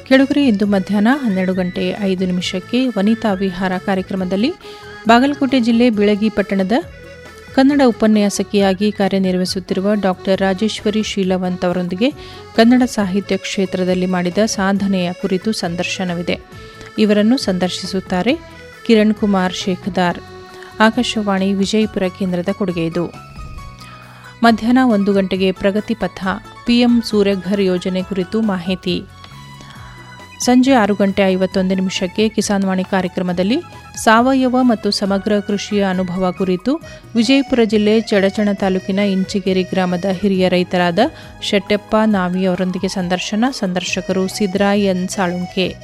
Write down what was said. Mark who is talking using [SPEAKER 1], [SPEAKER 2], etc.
[SPEAKER 1] ಕೆಳಗರೆ ಇಂದು ಮಧ್ಯಾಹ್ನ ಹನ್ನೆರಡು ಗಂಟೆ ಐದು ನಿಮಿಷಕ್ಕೆ ವನಿತಾ ವಿಹಾರ ಕಾರ್ಯಕ್ರಮದಲ್ಲಿ ಬಾಗಲಕೋಟೆ ಜಿಲ್ಲೆ ಬೀಳಗಿ ಪಟ್ಟಣದ ಕನ್ನಡ ಉಪನ್ಯಾಸಕಿಯಾಗಿ ಕಾರ್ಯನಿರ್ವಹಿಸುತ್ತಿರುವ ಡಾಕ್ಟರ್ ರಾಜೇಶ್ವರಿ ಶೀಲವಂತ್ ಅವರೊಂದಿಗೆ ಕನ್ನಡ ಸಾಹಿತ್ಯ ಕ್ಷೇತ್ರದಲ್ಲಿ ಮಾಡಿದ ಸಾಧನೆಯ ಕುರಿತು ಸಂದರ್ಶನವಿದೆ ಇವರನ್ನು ಸಂದರ್ಶಿಸುತ್ತಾರೆ ಕಿರಣ್ ಕುಮಾರ್ ಶೇಖದಾರ್ ಆಕಾಶವಾಣಿ ವಿಜಯಪುರ ಕೇಂದ್ರದ ಕೊಡುಗೆ ಇದು ಮಧ್ಯಾಹ್ನ ಒಂದು ಗಂಟೆಗೆ ಪ್ರಗತಿ ಪಥ ಪಿಎಂ ಸೂರ್ಯಘರ್ ಯೋಜನೆ ಕುರಿತು ಮಾಹಿತಿ ಸಂಜೆ ಆರು ಗಂಟೆ ಐವತ್ತೊಂದು ನಿಮಿಷಕ್ಕೆ ಕಿಸಾನ್ವಾಣಿ ಕಾರ್ಯಕ್ರಮದಲ್ಲಿ ಸಾವಯವ ಮತ್ತು ಸಮಗ್ರ ಕೃಷಿಯ ಅನುಭವ ಕುರಿತು ವಿಜಯಪುರ ಜಿಲ್ಲೆ ಚಡಚಣ ತಾಲೂಕಿನ ಇಂಚಿಗೇರಿ ಗ್ರಾಮದ ಹಿರಿಯ ರೈತರಾದ ಶೆಟ್ಟೆಪ್ಪ ನಾವಿ ಅವರೊಂದಿಗೆ ಸಂದರ್ಶನ ಸಂದರ್ಶಕರು ಸಿದ್ರಾಯ್ ಎನ್ ಸಾಳುಂಕೆ